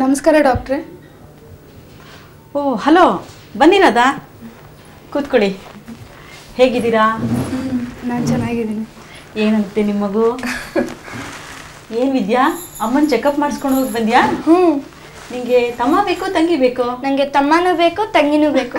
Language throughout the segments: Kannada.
ನಮಸ್ಕಾರ ಡಾಕ್ಟ್ರೆ ಓ ಹಲೋ ಬನ್ನಿ ರಾಧಾ ಕೂತ್ಕೊಳ್ಳಿ ಹೇಗಿದ್ದೀರಾ ನಾನು ಚೆನ್ನಾಗಿದ್ದೀನಿ ಏನಂತೆ ನಿಮ್ಮ ಮಗು ಏನು ವಿದ್ಯಾ ಅಮ್ಮನ ಚೆಕಪ್ ಮಾಡಿಸ್ಕೊಂಡು ಹೋಗಿ ಬಂದ್ಯಾ ಹ್ಞೂ ನಿಂಗೆ ತಮ್ಮ ಬೇಕು ತಂಗಿ ಬೇಕು ನನಗೆ ತಮ್ಮನೂ ಬೇಕು ತಂಗಿನೂ ಬೇಕು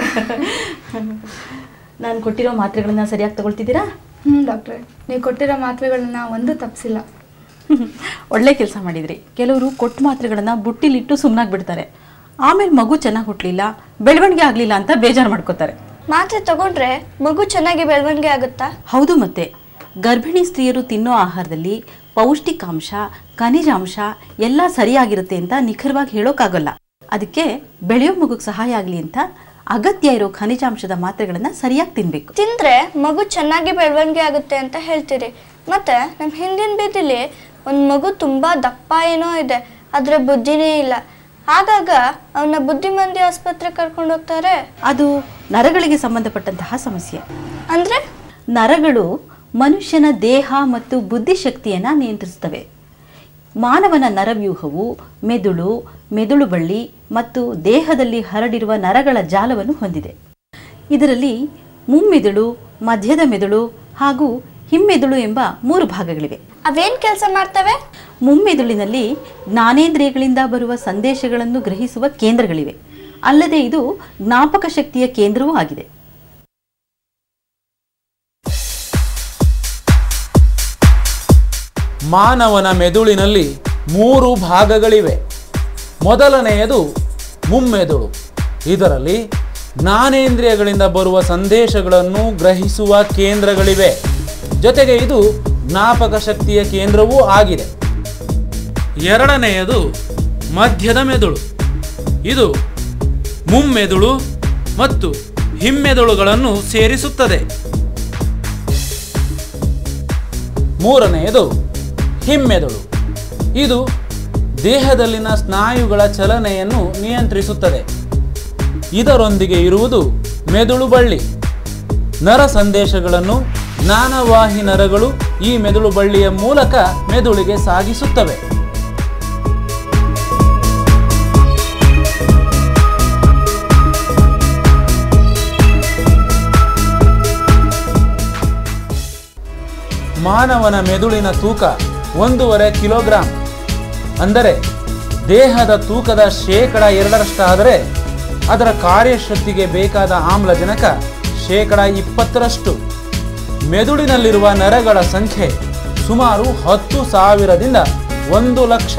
ನಾನು ಕೊಟ್ಟಿರೋ ಮಾತ್ರೆಗಳನ್ನ ಸರಿಯಾಗಿ ತಗೊಳ್ತಿದ್ದೀರಾ ಹ್ಞೂ ಡಾಕ್ಟ್ರೆ ನೀವು ಕೊಟ್ಟಿರೋ ಮಾತ್ರೆಗಳನ್ನ ಒಂದು ತಪ್ಪಿಸಿಲ್ಲ ಒಳ್ಳೆ ಕೆಲಸ ಮಾಡಿದ್ರಿ ಕೆಲವರು ಕೊಟ್ಟ ಮಾತ್ರೆಗಳನ್ನ ಬುಟ್ಟಿಲಿಟ್ಟು ಸುಮ್ಮನಾಗಿ ಬಿಡ್ತಾರೆ ಆಮೇಲೆ ಮಗು ಚೆನ್ನಾಗಿ ಹುಟ್ಟಲಿಲ್ಲ ಬೆಳವಣಿಗೆ ಆಗಲಿಲ್ಲ ಅಂತ ಬೇಜಾರು ಮಾಡ್ಕೋತಾರೆ ಮಾತ್ರೆ ತಗೊಂಡ್ರೆ ಮಗು ಚೆನ್ನಾಗಿ ಬೆಳವಣಿಗೆ ಆಗುತ್ತಾ ಹೌದು ಮತ್ತೆ ಗರ್ಭಿಣಿ ಸ್ತ್ರೀಯರು ತಿನ್ನೋ ಆಹಾರದಲ್ಲಿ ಪೌಷ್ಟಿಕಾಂಶ ಖನಿಜಾಂಶ ಎಲ್ಲ ಸರಿಯಾಗಿರುತ್ತೆ ಅಂತ ನಿಖರವಾಗಿ ಹೇಳೋಕ್ಕಾಗಲ್ಲ ಅದಕ್ಕೆ ಬೆಳೆಯೋ ಮಗುಗೆ ಸಹಾಯ ಆಗಲಿ ಅಂತ ಅಗತ್ಯ ಇರೋ ಖನಿಜಾಂಶದ ಮಾತ್ರೆಗಳನ್ನು ಸರಿಯಾಗಿ ತಿನ್ನಬೇಕು ತಿಂದ್ರೆ ಮಗು ಚೆನ್ನಾಗಿ ಬೆಳವಣಿಗೆ ಆಗುತ್ತೆ ಅಂತ ಹೇಳ್ತೀರಿ ಮತ್ತೆ ನಮ್ಮ ಹಿಂದಿನ ಬೀದಿಲಿ ಒಂದು ಮಗು ತುಂಬಾ ದಪ್ಪ ಏನೋ ಇದೆ ಆದ್ರೆ ಬುದ್ಧಿನೇ ಇಲ್ಲ ಆಗಾಗ ಅವನ ಬುದ್ಧಿಮಂದಿ ಆಸ್ಪತ್ರೆ ಕರ್ಕೊಂಡು ಹೋಗ್ತಾರೆ ಅದು ನರಗಳಿಗೆ ಸಂಬಂಧಪಟ್ಟಂತಹ ಸಮಸ್ಯೆ ಅಂದ್ರೆ ನರಗಳು ಮನುಷ್ಯನ ದೇಹ ಮತ್ತು ಬುದ್ಧಿಶಕ್ತಿಯನ್ನು ನಿಯಂತ್ರಿಸುತ್ತವೆ ಮಾನವನ ನರವ್ಯೂಹವು ಮೆದುಳು ಮೆದುಳು ಬಳ್ಳಿ ಮತ್ತು ದೇಹದಲ್ಲಿ ಹರಡಿರುವ ನರಗಳ ಜಾಲವನ್ನು ಹೊಂದಿದೆ ಇದರಲ್ಲಿ ಮುಮ್ಮೆದುಳು ಮಧ್ಯದ ಮೆದುಳು ಹಾಗೂ ಹಿಮ್ಮೆದುಳು ಎಂಬ ಮೂರು ಭಾಗಗಳಿವೆ ಅವೇನ್ ಕೆಲಸ ಮಾಡ್ತವೆ ಮುಮ್ಮೆದುಳಿನಲ್ಲಿ ಜ್ಞಾನೇಂದ್ರಿಯಗಳಿಂದ ಬರುವ ಸಂದೇಶಗಳನ್ನು ಗ್ರಹಿಸುವ ಕೇಂದ್ರಗಳಿವೆ ಅಲ್ಲದೆ ಇದು ಜ್ಞಾಪಕ ಶಕ್ತಿಯ ಕೇಂದ್ರವೂ ಆಗಿದೆ ಮಾನವನ ಮೆದುಳಿನಲ್ಲಿ ಮೂರು ಭಾಗಗಳಿವೆ ಮೊದಲನೆಯದು ಮುಮ್ಮೆದುಳು ಇದರಲ್ಲಿ ಜ್ಞಾನೇಂದ್ರಿಯಗಳಿಂದ ಬರುವ ಸಂದೇಶಗಳನ್ನು ಗ್ರಹಿಸುವ ಕೇಂದ್ರಗಳಿವೆ ಜೊತೆಗೆ ಇದು ಜ್ಞಾಪಕ ಶಕ್ತಿಯ ಕೇಂದ್ರವೂ ಆಗಿದೆ ಎರಡನೆಯದು ಮಧ್ಯದ ಮೆದುಳು ಇದು ಮುಮ್ಮೆದುಳು ಮತ್ತು ಹಿಮ್ಮೆದುಳುಗಳನ್ನು ಸೇರಿಸುತ್ತದೆ ಮೂರನೆಯದು ಹಿಮ್ಮೆದುಳು ಇದು ದೇಹದಲ್ಲಿನ ಸ್ನಾಯುಗಳ ಚಲನೆಯನ್ನು ನಿಯಂತ್ರಿಸುತ್ತದೆ ಇದರೊಂದಿಗೆ ಇರುವುದು ಮೆದುಳು ಬಳ್ಳಿ ನರ ಸಂದೇಶಗಳನ್ನು ಜ್ಞಾನವಾಹಿ ನರಗಳು ಈ ಮೆದುಳು ಬಳ್ಳಿಯ ಮೂಲಕ ಮೆದುಳಿಗೆ ಸಾಗಿಸುತ್ತವೆ ಮಾನವನ ಮೆದುಳಿನ ತೂಕ ಒಂದೂವರೆ ಕಿಲೋಗ್ರಾಂ ಅಂದರೆ ದೇಹದ ತೂಕದ ಶೇಕಡ ಎರಡರಷ್ಟಾದರೆ ಅದರ ಕಾರ್ಯಶಕ್ತಿಗೆ ಬೇಕಾದ ಆಮ್ಲಜನಕ ಶೇಕಡ ಇಪ್ಪತ್ತರಷ್ಟು ಮೆದುಳಿನಲ್ಲಿರುವ ನರಗಳ ಸಂಖ್ಯೆ ಸುಮಾರು ಹತ್ತು ಸಾವಿರದಿಂದ ಒಂದು ಲಕ್ಷ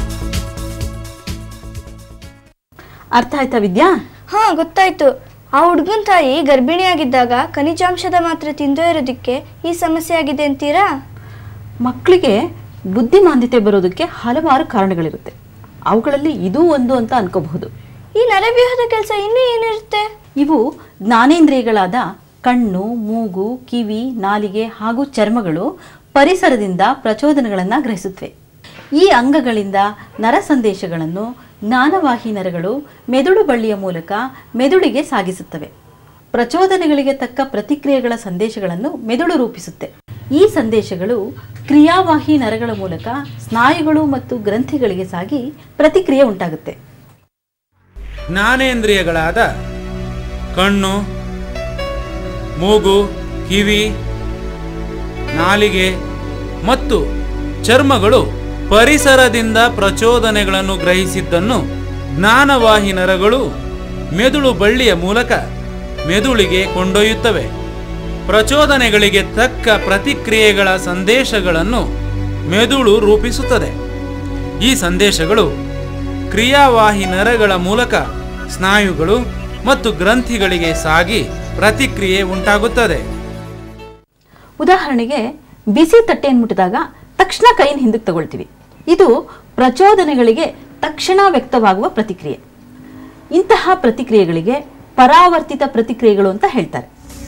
ಅರ್ಥ ಆಯ್ತಾ ವಿದ್ಯಾ ಹಾ ಗೊತ್ತಾಯ್ತು ಆ ಹುಡುಗನ ತಾಯಿ ಗರ್ಭಿಣಿಯಾಗಿದ್ದಾಗ ಖನಿಜಾಂಶದ ಮಾತ್ರೆ ತಿಂದೇ ಇರೋದಕ್ಕೆ ಈ ಸಮಸ್ಯೆ ಆಗಿದೆ ಅಂತೀರಾ ಮಕ್ಕಳಿಗೆ ಬುದ್ಧಿಮಾಂದ್ಯತೆ ಬರೋದಕ್ಕೆ ಹಲವಾರು ಕಾರಣಗಳಿರುತ್ತೆ ಅವುಗಳಲ್ಲಿ ಇದೂ ಒಂದು ಅಂತ ಅನ್ಕೋಬಹುದು ಈ ನರವ್ಯೂಹದ ಕೆಲಸ ಇನ್ನೂ ಏನಿರುತ್ತೆ ಇವು ಜ್ಞಾನೇಂದ್ರಿಯಗಳಾದ ಕಣ್ಣು ಮೂಗು ಕಿವಿ ನಾಲಿಗೆ ಹಾಗೂ ಚರ್ಮಗಳು ಪರಿಸರದಿಂದ ಪ್ರಚೋದನೆಗಳನ್ನು ಗ್ರಹಿಸುತ್ತವೆ ಈ ಅಂಗಗಳಿಂದ ನರ ಸಂದೇಶಗಳನ್ನು ಜ್ಞಾನವಾಹಿ ನರಗಳು ಮೆದುಳು ಬಳ್ಳಿಯ ಮೂಲಕ ಮೆದುಳಿಗೆ ಸಾಗಿಸುತ್ತವೆ ಪ್ರಚೋದನೆಗಳಿಗೆ ತಕ್ಕ ಪ್ರತಿಕ್ರಿಯೆಗಳ ಸಂದೇಶಗಳನ್ನು ಮೆದುಳು ರೂಪಿಸುತ್ತೆ ಈ ಸಂದೇಶಗಳು ಕ್ರಿಯಾವಾಹಿ ನರಗಳ ಮೂಲಕ ಸ್ನಾಯುಗಳು ಮತ್ತು ಗ್ರಂಥಿಗಳಿಗೆ ಸಾಗಿ ಪ್ರತಿಕ್ರಿಯೆ ಉಂಟಾಗುತ್ತೆ ಜ್ಞಾನೇಂದ್ರಿಯಗಳಾದ ಕಣ್ಣು ಮೂಗು ಕಿವಿ ನಾಲಿಗೆ ಮತ್ತು ಚರ್ಮಗಳು ಪರಿಸರದಿಂದ ಪ್ರಚೋದನೆಗಳನ್ನು ಗ್ರಹಿಸಿದ್ದನ್ನು ಜ್ಞಾನವಾಹಿ ನರಗಳು ಮೆದುಳು ಬಳ್ಳಿಯ ಮೂಲಕ ಮೆದುಳಿಗೆ ಕೊಂಡೊಯ್ಯುತ್ತವೆ ಪ್ರಚೋದನೆಗಳಿಗೆ ತಕ್ಕ ಪ್ರತಿಕ್ರಿಯೆಗಳ ಸಂದೇಶಗಳನ್ನು ಮೆದುಳು ರೂಪಿಸುತ್ತದೆ ಈ ಸಂದೇಶಗಳು ಕ್ರಿಯಾವಾಹಿ ನರಗಳ ಮೂಲಕ ಸ್ನಾಯುಗಳು ಮತ್ತು ಗ್ರಂಥಿಗಳಿಗೆ ಸಾಗಿ ಪ್ರತಿಕ್ರಿಯೆ ಉಂಟಾಗುತ್ತದೆ ಉದಾಹರಣೆಗೆ ಬಿಸಿ ತಟ್ಟೆಯನ್ನು ಮುಟ್ಟಿದಾಗ ತಕ್ಷಣ ಕೈನ ಹಿಂದಕ್ಕೆ ತಗೊಳ್ತೀವಿ ಇದು ಪ್ರಚೋದನೆಗಳಿಗೆ ತಕ್ಷಣ ವ್ಯಕ್ತವಾಗುವ ಪ್ರತಿಕ್ರಿಯೆ ಇಂತಹ ಪ್ರತಿಕ್ರಿಯೆಗಳಿಗೆ ಪರಾವರ್ತಿತ ಪ್ರತಿಕ್ರಿಯೆಗಳು ಅಂತ ಹೇಳ್ತಾರೆ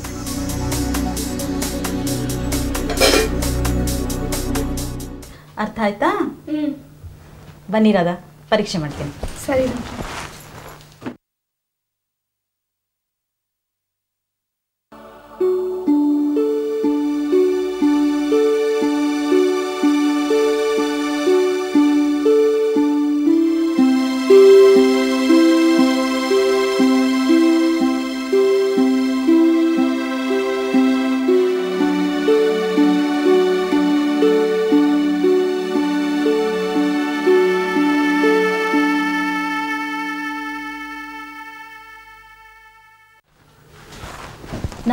ಅರ್ಥ ಆಯ್ತಾ ಬನ್ನಿ ರಾಧಾ ಪರೀಕ್ಷೆ ಮಾಡ್ತೇನೆ ಸರಿ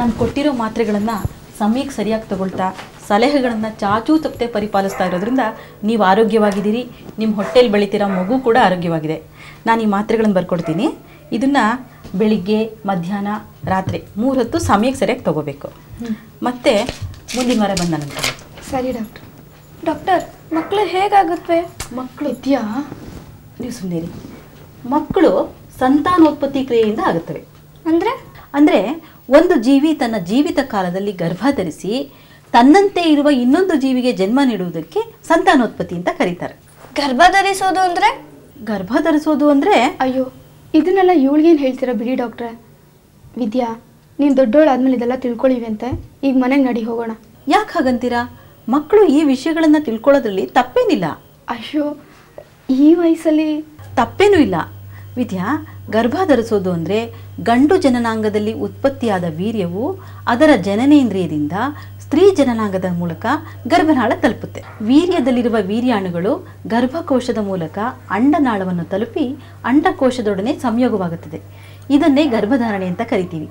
ನಾನು ಕೊಟ್ಟಿರೋ ಮಾತ್ರೆಗಳನ್ನು ಸಮಯಕ್ಕೆ ಸರಿಯಾಗಿ ತಗೊಳ್ತಾ ಸಲಹೆಗಳನ್ನು ಚಾಚೂ ತಪ್ಪದೆ ಪರಿಪಾಲಿಸ್ತಾ ಇರೋದ್ರಿಂದ ನೀವು ಆರೋಗ್ಯವಾಗಿದ್ದೀರಿ ನಿಮ್ಮ ಹೊಟ್ಟೆಲಿ ಬೆಳಿತಿರೋ ಮಗು ಕೂಡ ಆರೋಗ್ಯವಾಗಿದೆ ನಾನು ಈ ಮಾತ್ರೆಗಳನ್ನು ಬರ್ಕೊಡ್ತೀನಿ ಇದನ್ನು ಬೆಳಿಗ್ಗೆ ಮಧ್ಯಾಹ್ನ ರಾತ್ರಿ ಮೂರು ಹೊತ್ತು ಸಮಯಕ್ಕೆ ಸರಿಯಾಗಿ ತಗೋಬೇಕು ಮತ್ತು ಮುಂದಿನ ವಾರ ಬಂದ ನಂತರ ಸರಿ ಡಾಕ್ಟರ್ ಡಾಕ್ಟರ್ ಮಕ್ಕಳು ಹೇಗಾಗುತ್ತವೆ ಮಕ್ಕಳು ಇದೆಯಾ ನೀವು ಸುಮ್ಮನೆ ಮಕ್ಕಳು ಸಂತಾನೋತ್ಪತ್ತಿ ಕ್ರಿಯೆಯಿಂದ ಆಗುತ್ತವೆ ಅಂದರೆ ಅಂದರೆ ಒಂದು ಜೀವಿ ತನ್ನ ಜೀವಿತ ಕಾಲದಲ್ಲಿ ಗರ್ಭ ಧರಿಸಿ ತನ್ನಂತೆ ಇರುವ ಇನ್ನೊಂದು ಜೀವಿಗೆ ಜನ್ಮ ನೀಡುವುದಕ್ಕೆ ಸಂತಾನೋತ್ಪತ್ತಿ ಅಂತ ಕರೀತಾರೆ ಗರ್ಭ ಧರಿಸೋದು ಅಂದರೆ ಗರ್ಭ ಧರಿಸೋದು ಅಂದರೆ ಅಯ್ಯೋ ಇದನ್ನೆಲ್ಲ ಇವಳಿಗೇನು ಹೇಳ್ತೀರಾ ಬಿಡಿ ಡಾಕ್ಟ್ರೆ ವಿದ್ಯಾ ನೀನು ದೊಡ್ಡೋಳಾದ್ಮೇಲೆ ಇದೆಲ್ಲ ತಿಳ್ಕೊಳ್ಳಿವಿ ಅಂತೆ ಈಗ ಮನೆಗೆ ನಡಿ ಹೋಗೋಣ ಯಾಕೆ ಹಾಗಂತೀರಾ ಮಕ್ಕಳು ಈ ವಿಷಯಗಳನ್ನು ತಿಳ್ಕೊಳ್ಳೋದ್ರಲ್ಲಿ ತಪ್ಪೇನಿಲ್ಲ ಅಯ್ಯೋ ಈ ವಯಸ್ಸಲ್ಲಿ ತಪ್ಪೇನೂ ಇಲ್ಲ ವಿದ್ಯಾ ಗರ್ಭ ಧರಿಸೋದು ಅಂದರೆ ಗಂಡು ಜನನಾಂಗದಲ್ಲಿ ಉತ್ಪತ್ತಿಯಾದ ವೀರ್ಯವು ಅದರ ಜನನೇಂದ್ರಿಯದಿಂದ ಸ್ತ್ರೀ ಜನನಾಂಗದ ಮೂಲಕ ಗರ್ಭನಾಳ ತಲುಪುತ್ತೆ ವೀರ್ಯದಲ್ಲಿರುವ ವೀರ್ಯಾಣುಗಳು ಗರ್ಭಕೋಶದ ಮೂಲಕ ಅಂಡನಾಳವನ್ನು ತಲುಪಿ ಅಂಡಕೋಶದೊಡನೆ ಸಂಯೋಗವಾಗುತ್ತದೆ ಇದನ್ನೇ ಗರ್ಭಧಾರಣೆ ಅಂತ ಕರಿತೀವಿ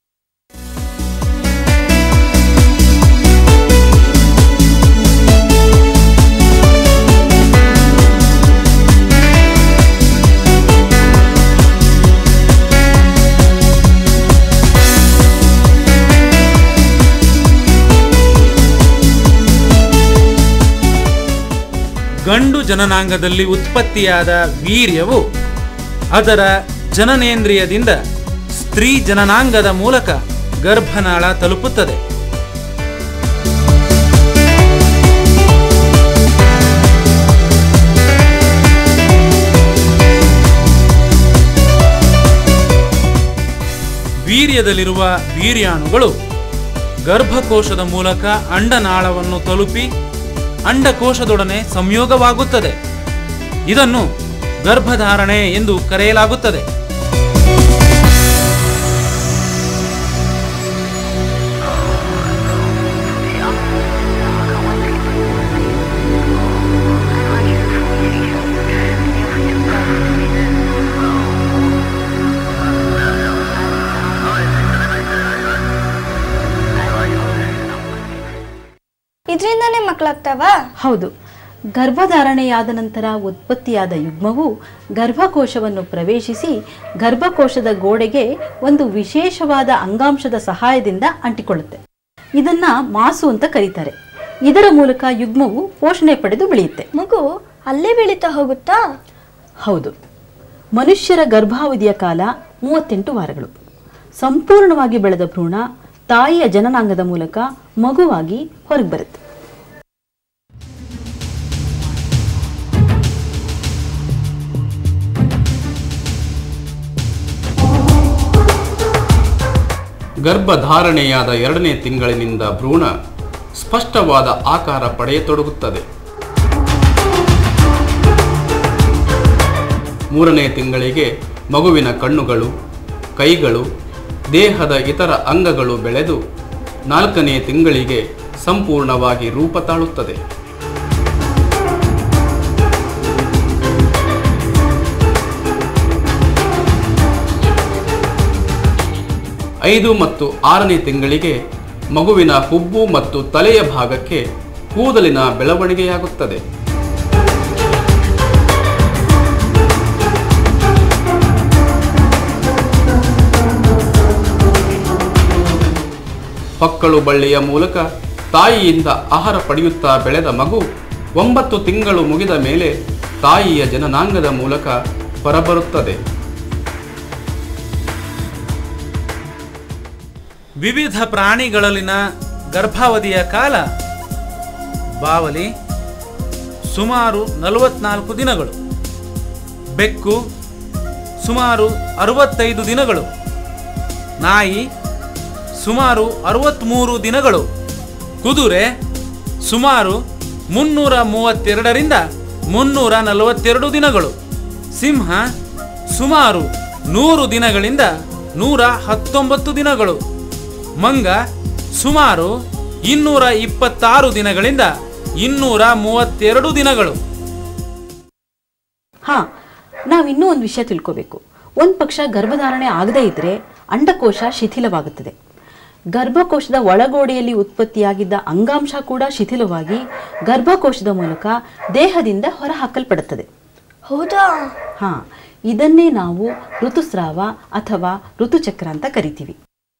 ಗಂಡು ಜನನಾಂಗದಲ್ಲಿ ಉತ್ಪತ್ತಿಯಾದ ವೀರ್ಯವು ಅದರ ಜನನೇಂದ್ರಿಯದಿಂದ ಸ್ತ್ರೀ ಜನನಾಂಗದ ಮೂಲಕ ಗರ್ಭನಾಳ ತಲುಪುತ್ತದೆ ವೀರ್ಯದಲ್ಲಿರುವ ವೀರ್ಯಾಣುಗಳು ಗರ್ಭಕೋಶದ ಮೂಲಕ ಅಂಡನಾಳವನ್ನು ತಲುಪಿ ಅಂಡಕೋಶದೊಡನೆ ಸಂಯೋಗವಾಗುತ್ತದೆ ಇದನ್ನು ಗರ್ಭಧಾರಣೆ ಎಂದು ಕರೆಯಲಾಗುತ್ತದೆ ಇದರಿಂದನೇ ಮಕ್ಕಳಾಗ್ತಾವಾ ಹೌದು ಗರ್ಭಧಾರಣೆಯಾದ ನಂತರ ಉತ್ಪತ್ತಿಯಾದ ಯುಗ್ಮವು ಗರ್ಭಕೋಶವನ್ನು ಪ್ರವೇಶಿಸಿ ಗರ್ಭಕೋಶದ ಗೋಡೆಗೆ ಒಂದು ವಿಶೇಷವಾದ ಅಂಗಾಂಶದ ಸಹಾಯದಿಂದ ಅಂಟಿಕೊಳ್ಳುತ್ತೆ ಇದನ್ನ ಮಾಸು ಅಂತ ಕರೀತಾರೆ ಇದರ ಮೂಲಕ ಯುಗ್ಮವು ಪೋಷಣೆ ಪಡೆದು ಬೆಳೆಯುತ್ತೆ ಮಗು ಅಲ್ಲೇ ಬೆಳೀತಾ ಹೋಗುತ್ತಾ ಹೌದು ಮನುಷ್ಯರ ಗರ್ಭಾವಧಿಯ ಕಾಲ ಮೂವತ್ತೆಂಟು ವಾರಗಳು ಸಂಪೂರ್ಣವಾಗಿ ಬೆಳೆದ ಭ್ರೂಣ ತಾಯಿಯ ಜನನಾಂಗದ ಮೂಲಕ ಮಗುವಾಗಿ ಹೊರಗೆ ಬರುತ್ತೆ ಗರ್ಭಧಾರಣೆಯಾದ ಎರಡನೇ ತಿಂಗಳಿನಿಂದ ಭ್ರೂಣ ಸ್ಪಷ್ಟವಾದ ಆಕಾರ ಪಡೆಯತೊಡಗುತ್ತದೆ ಮೂರನೇ ತಿಂಗಳಿಗೆ ಮಗುವಿನ ಕಣ್ಣುಗಳು ಕೈಗಳು ದೇಹದ ಇತರ ಅಂಗಗಳು ಬೆಳೆದು ನಾಲ್ಕನೇ ತಿಂಗಳಿಗೆ ಸಂಪೂರ್ಣವಾಗಿ ರೂಪ ತಾಳುತ್ತದೆ ಐದು ಮತ್ತು ಆರನೇ ತಿಂಗಳಿಗೆ ಮಗುವಿನ ಹುಬ್ಬು ಮತ್ತು ತಲೆಯ ಭಾಗಕ್ಕೆ ಕೂದಲಿನ ಬೆಳವಣಿಗೆಯಾಗುತ್ತದೆ ಹೊಕ್ಕಳು ಬಳ್ಳಿಯ ಮೂಲಕ ತಾಯಿಯಿಂದ ಆಹಾರ ಪಡೆಯುತ್ತಾ ಬೆಳೆದ ಮಗು ಒಂಬತ್ತು ತಿಂಗಳು ಮುಗಿದ ಮೇಲೆ ತಾಯಿಯ ಜನನಾಂಗದ ಮೂಲಕ ಹೊರಬರುತ್ತದೆ ವಿವಿಧ ಪ್ರಾಣಿಗಳಲ್ಲಿನ ಗರ್ಭಾವಧಿಯ ಕಾಲ ಬಾವಲಿ ಸುಮಾರು ನಲವತ್ನಾಲ್ಕು ದಿನಗಳು ಬೆಕ್ಕು ಸುಮಾರು ಅರವತ್ತೈದು ದಿನಗಳು ನಾಯಿ ಸುಮಾರು ಅರವತ್ತ್ಮೂರು ದಿನಗಳು ಕುದುರೆ ಸುಮಾರು ಮುನ್ನೂರ ಮೂವತ್ತೆರಡರಿಂದ ಮುನ್ನೂರ ನಲವತ್ತೆರಡು ದಿನಗಳು ಸಿಂಹ ಸುಮಾರು ನೂರು ದಿನಗಳಿಂದ ನೂರ ಹತ್ತೊಂಬತ್ತು ದಿನಗಳು ಮಂಗ ಸುಮಾರು ಇನ್ನೂರ ಇಪ್ಪತ್ತಾರು ದಿನಗಳಿಂದ ಇನ್ನೂರ ಮೂವತ್ತೆರಡು ದಿನಗಳು ಹಾ ನಾವು ಇನ್ನೂ ಒಂದು ವಿಷಯ ತಿಳ್ಕೋಬೇಕು ಒಂದು ಪಕ್ಷ ಗರ್ಭಧಾರಣೆ ಆಗದೇ ಇದ್ರೆ ಅಂಡಕೋಶ ಶಿಥಿಲವಾಗುತ್ತದೆ ಗರ್ಭಕೋಶದ ಒಳಗೋಡೆಯಲ್ಲಿ ಉತ್ಪತ್ತಿಯಾಗಿದ್ದ ಅಂಗಾಂಶ ಕೂಡ ಶಿಥಿಲವಾಗಿ ಗರ್ಭಕೋಶದ ಮೂಲಕ ದೇಹದಿಂದ ಹೊರಹಾಕಲ್ಪಡುತ್ತದೆ ಹೌದಾ ಹಾ ಇದನ್ನೇ ನಾವು ಋತುಸ್ರಾವ ಅಥವಾ ಋತುಚಕ್ರ ಅಂತ ಕರಿತೀವಿ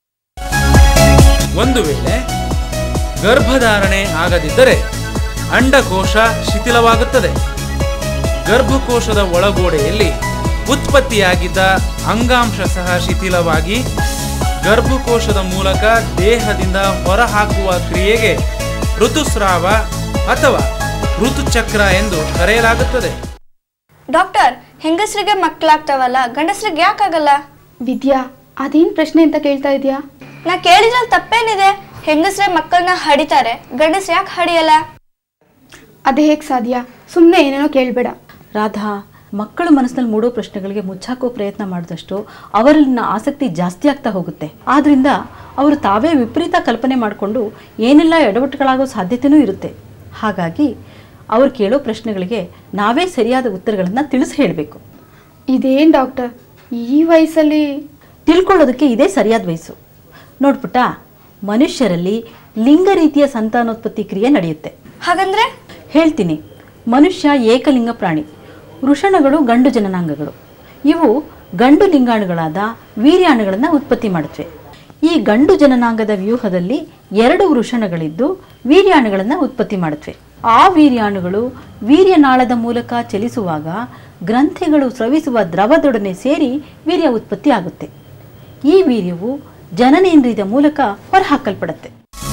ಒಂದು ವೇಳೆ ಗರ್ಭಧಾರಣೆ ಆಗದಿದ್ದರೆ ಅಂಡಕೋಶ ಶಿಥಿಲವಾಗುತ್ತದೆ ಗರ್ಭಕೋಶದ ಒಳಗೋಡೆಯಲ್ಲಿ ಉತ್ಪತ್ತಿಯಾಗಿದ್ದ ಅಂಗಾಂಶ ಸಹ ಶಿಥಿಲವಾಗಿ ಗರ್ಭಕೋಶದ ಮೂಲಕ ದೇಹದಿಂದ ಹೊರಹಾಕುವ ಕ್ರಿಯೆಗೆ ಋತುಸ್ರಾವ ಅಥವಾ ಋತುಚಕ್ರ ಎಂದು ಕರೆಯಲಾಗುತ್ತದೆ ಡಾಕ್ಟರ್ ಹೆಂಗಸರಿಗೆ ಮಕ್ಕಳಾಗ್ತಾವಲ್ಲ ಗಂಡಸರಿಗೆ ಯಾಕಾಗಲ್ಲ ವಿದ್ಯಾ ಅದೇನು ಪ್ರಶ್ನೆ ಅಂತ ಕೇಳ್ತಾ ಇದೆಯಾ ನಾ ಕೇಳಿದ್ರಲ್ಲಿ ತಪ್ಪೇನಿದೆ ಹೆಂಗಸ್ರೆ ಮಕ್ಕಳನ್ನ ಹಡಿತಾರೆ ಗಂಡಸ್ ಯಾಕೆ ಹಡಿಯಲ್ಲ ಅದು ಹೇಗೆ ಸಾಧ್ಯ ಸುಮ್ಮನೆ ಏನೇನೋ ಕೇಳಬೇಡ ರಾಧಾ ಮಕ್ಕಳ ಮನಸ್ಸಿನಲ್ಲಿ ಮೂಡೋ ಪ್ರಶ್ನೆಗಳಿಗೆ ಮುಚ್ಚಾಕೋ ಪ್ರಯತ್ನ ಮಾಡಿದಷ್ಟು ಅವರಲ್ಲಿನ ಆಸಕ್ತಿ ಜಾಸ್ತಿ ಆಗ್ತಾ ಹೋಗುತ್ತೆ ಆದ್ರಿಂದ ಅವರು ತಾವೇ ವಿಪರೀತ ಕಲ್ಪನೆ ಮಾಡಿಕೊಂಡು ಏನೆಲ್ಲ ಎಡವಟ್ಟುಗಳಾಗೋ ಸಾಧ್ಯತೆನೂ ಇರುತ್ತೆ ಹಾಗಾಗಿ ಅವ್ರು ಕೇಳೋ ಪ್ರಶ್ನೆಗಳಿಗೆ ನಾವೇ ಸರಿಯಾದ ಉತ್ತರಗಳನ್ನು ತಿಳಿಸಿ ಹೇಳಬೇಕು ಇದೇನು ಡಾಕ್ಟರ್ ಈ ವಯಸ್ಸಲ್ಲಿ ತಿಳ್ಕೊಳ್ಳೋದಕ್ಕೆ ಇದೇ ಸರಿಯಾದ ವಯಸ್ಸು ನೋಡ್ಪುಟ್ಟ ಮನುಷ್ಯರಲ್ಲಿ ಲಿಂಗ ರೀತಿಯ ಸಂತಾನೋತ್ಪತ್ತಿ ಕ್ರಿಯೆ ನಡೆಯುತ್ತೆ ಹಾಗಂದ್ರೆ ಹೇಳ್ತೀನಿ ಮನುಷ್ಯ ಏಕಲಿಂಗ ಪ್ರಾಣಿ ವೃಷಣಗಳು ಗಂಡು ಜನನಾಂಗಗಳು ಇವು ಗಂಡು ಲಿಂಗಾಣುಗಳಾದ ವೀರ್ಯಾಣುಗಳನ್ನು ಉತ್ಪತ್ತಿ ಮಾಡುತ್ತವೆ ಈ ಗಂಡು ಜನನಾಂಗದ ವ್ಯೂಹದಲ್ಲಿ ಎರಡು ವೃಷಣಗಳಿದ್ದು ವೀರ್ಯಾಣುಗಳನ್ನು ಉತ್ಪತ್ತಿ ಮಾಡುತ್ತವೆ ಆ ವೀರ್ಯಾಣುಗಳು ವೀರ್ಯನಾಳದ ಮೂಲಕ ಚಲಿಸುವಾಗ ಗ್ರಂಥಿಗಳು ಸ್ರವಿಸುವ ದ್ರವದೊಡನೆ ಸೇರಿ ವೀರ್ಯ ಉತ್ಪತ್ತಿ ಆಗುತ್ತೆ ಈ ವೀರ್ಯವು ಜನನೇಂದ್ರಿಯದ ಮೂಲಕ ಹೊರಹಾಕಲ್ಪಡುತ್ತೆ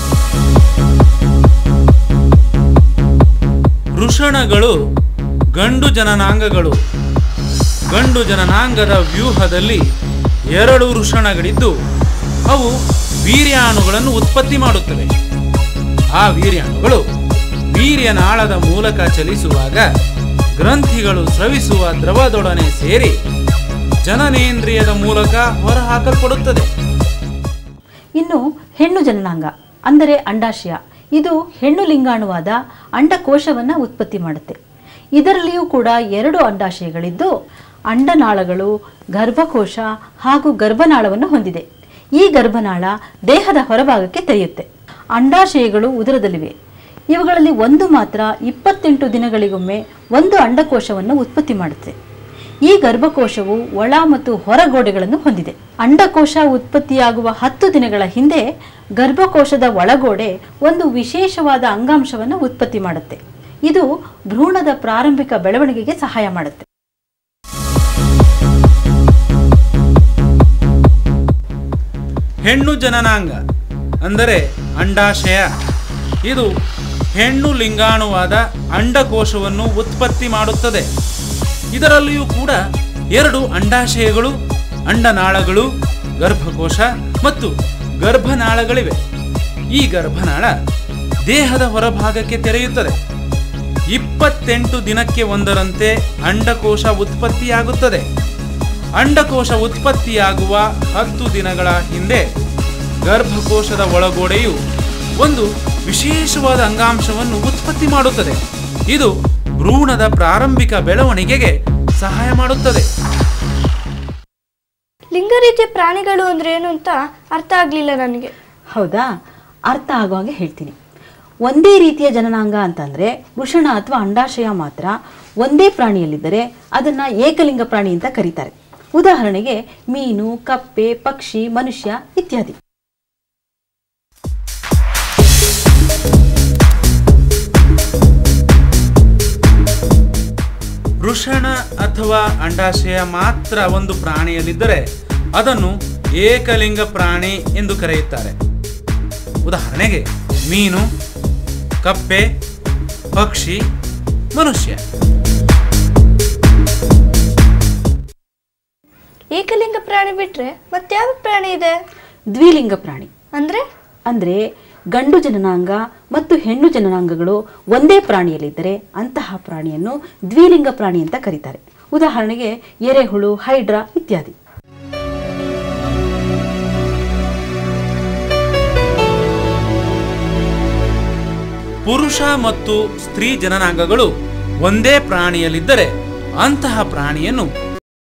ವೃಷಣಗಳು ಗಂಡು ಜನನಾಂಗಗಳು ಗಂಡು ಜನನಾಂಗದ ವ್ಯೂಹದಲ್ಲಿ ಎರಡು ವೃಷಣಗಳಿದ್ದು ಅವು ವೀರ್ಯಾಣುಗಳನ್ನು ಉತ್ಪತ್ತಿ ಮಾಡುತ್ತವೆ ಆ ವೀರ್ಯಾಣುಗಳು ವೀರ್ಯನಾಳದ ಮೂಲಕ ಚಲಿಸುವಾಗ ಗ್ರಂಥಿಗಳು ಸ್ರವಿಸುವ ದ್ರವದೊಡನೆ ಸೇರಿ ಜನನೇಂದ್ರಿಯದ ಮೂಲಕ ಹೊರಹಾಕಲ್ಪಡುತ್ತದೆ ಇನ್ನು ಹೆಣ್ಣು ಜನನಾಂಗ ಅಂದರೆ ಅಂಡಾಶಯ ಇದು ಹೆಣ್ಣು ಲಿಂಗಾಣುವಾದ ಅಂಡಕೋಶವನ್ನು ಉತ್ಪತ್ತಿ ಮಾಡುತ್ತೆ ಇದರಲ್ಲಿಯೂ ಕೂಡ ಎರಡು ಅಂಡಾಶಯಗಳಿದ್ದು ಅಂಡನಾಳಗಳು ಗರ್ಭಕೋಶ ಹಾಗೂ ಗರ್ಭನಾಳವನ್ನು ಹೊಂದಿದೆ ಈ ಗರ್ಭನಾಳ ದೇಹದ ಹೊರಭಾಗಕ್ಕೆ ತೆರೆಯುತ್ತೆ ಅಂಡಾಶಯಗಳು ಉದರದಲ್ಲಿವೆ ಇವುಗಳಲ್ಲಿ ಒಂದು ಮಾತ್ರ ಇಪ್ಪತ್ತೆಂಟು ದಿನಗಳಿಗೊಮ್ಮೆ ಒಂದು ಅಂಡಕೋಶವನ್ನು ಉತ್ಪತ್ತಿ ಮಾಡುತ್ತೆ ಈ ಗರ್ಭಕೋಶವು ಒಳ ಮತ್ತು ಹೊರಗೋಡೆಗಳನ್ನು ಹೊಂದಿದೆ ಅಂಡಕೋಶ ಉತ್ಪತ್ತಿಯಾಗುವ ಹತ್ತು ದಿನಗಳ ಹಿಂದೆ ಗರ್ಭಕೋಶದ ಒಳಗೋಡೆ ಒಂದು ವಿಶೇಷವಾದ ಅಂಗಾಂಶವನ್ನು ಉತ್ಪತ್ತಿ ಮಾಡುತ್ತೆ ಇದು ಭ್ರೂಣದ ಪ್ರಾರಂಭಿಕ ಬೆಳವಣಿಗೆಗೆ ಸಹಾಯ ಮಾಡುತ್ತೆ ಹೆಣ್ಣು ಜನನಾಂಗ ಅಂದರೆ ಅಂಡಾಶಯ ಇದು ಹೆಣ್ಣು ಲಿಂಗಾಣುವಾದ ಅಂಡಕೋಶವನ್ನು ಉತ್ಪತ್ತಿ ಮಾಡುತ್ತದೆ ಇದರಲ್ಲಿಯೂ ಕೂಡ ಎರಡು ಅಂಡಾಶಯಗಳು ಅಂಡನಾಳಗಳು ಗರ್ಭಕೋಶ ಮತ್ತು ಗರ್ಭನಾಳಗಳಿವೆ ಈ ಗರ್ಭನಾಳ ದೇಹದ ಹೊರಭಾಗಕ್ಕೆ ತೆರೆಯುತ್ತದೆ ಇಪ್ಪತ್ತೆಂಟು ದಿನಕ್ಕೆ ಒಂದರಂತೆ ಅಂಡಕೋಶ ಉತ್ಪತ್ತಿಯಾಗುತ್ತದೆ ಅಂಡಕೋಶ ಉತ್ಪತ್ತಿಯಾಗುವ ಹತ್ತು ದಿನಗಳ ಹಿಂದೆ ಗರ್ಭಕೋಶದ ಒಳಗೋಡೆಯು ಒಂದು ವಿಶೇಷವಾದ ಅಂಗಾಂಶವನ್ನು ಉತ್ಪತ್ತಿ ಮಾಡುತ್ತದೆ ಇದು ಭ್ರೂಣದ ಪ್ರಾರಂಭಿಕ ಬೆಳವಣಿಗೆಗೆ ಸಹಾಯ ಮಾಡುತ್ತದೆ ಲಿಂಗ ರೀತಿಯ ಪ್ರಾಣಿಗಳು ಅಂದ್ರೆ ಏನು ಅಂತ ಅರ್ಥ ಆಗ್ಲಿಲ್ಲ ನನಗೆ ಹೌದಾ ಅರ್ಥ ಆಗೋ ಹಾಗೆ ಹೇಳ್ತೀನಿ ಒಂದೇ ರೀತಿಯ ಜನನಾಂಗ ಅಂತಂದ್ರೆ ವೃಷಣ ಅಥವಾ ಅಂಡಾಶಯ ಮಾತ್ರ ಒಂದೇ ಪ್ರಾಣಿಯಲ್ಲಿದ್ದರೆ ಅದನ್ನ ಏಕಲಿಂಗ ಪ್ರಾಣಿ ಅಂತ ಕರೀತಾರೆ ಉದಾಹರಣೆಗೆ ಮೀನು ಕಪ್ಪೆ ಪಕ್ಷಿ ಮನುಷ್ಯ ಇತ್ಯಾದಿ ವೃಷಣ ಅಥವಾ ಅಂಡಾಶಯ ಮಾತ್ರ ಒಂದು ಪ್ರಾಣಿಯಲ್ಲಿದ್ದರೆ ಅದನ್ನು ಏಕಲಿಂಗ ಪ್ರಾಣಿ ಎಂದು ಕರೆಯುತ್ತಾರೆ ಉದಾಹರಣೆಗೆ ಮೀನು ಕಪ್ಪೆ ಪಕ್ಷಿ ಮನುಷ್ಯ ಏಕಲಿಂಗ ಪ್ರಾಣಿ ಬಿಟ್ರೆ ಮತ್ಯಾವ ಪ್ರಾಣಿ ಇದೆ ದ್ವಿಲಿಂಗ ಪ್ರಾಣಿ ಅಂದ್ರೆ ಅಂದ್ರೆ ಗಂಡು ಜನನಾಂಗ ಮತ್ತು ಹೆಣ್ಣು ಜನನಾಂಗಗಳು ಒಂದೇ ಪ್ರಾಣಿಯಲ್ಲಿದ್ದರೆ ಅಂತಹ ಪ್ರಾಣಿಯನ್ನು ದ್ವಿಲಿಂಗ ಪ್ರಾಣಿ ಅಂತ ಕರೀತಾರೆ ಉದಾಹರಣೆಗೆ ಎರೆಹುಳು ಹೈಡ್ರಾ ಇತ್ಯಾದಿ ಪುರುಷ ಮತ್ತು ಸ್ತ್ರೀ ಜನನಾಂಗಗಳು ಒಂದೇ ಪ್ರಾಣಿಯಲ್ಲಿದ್ದರೆ ಅಂತಹ ಪ್ರಾಣಿಯನ್ನು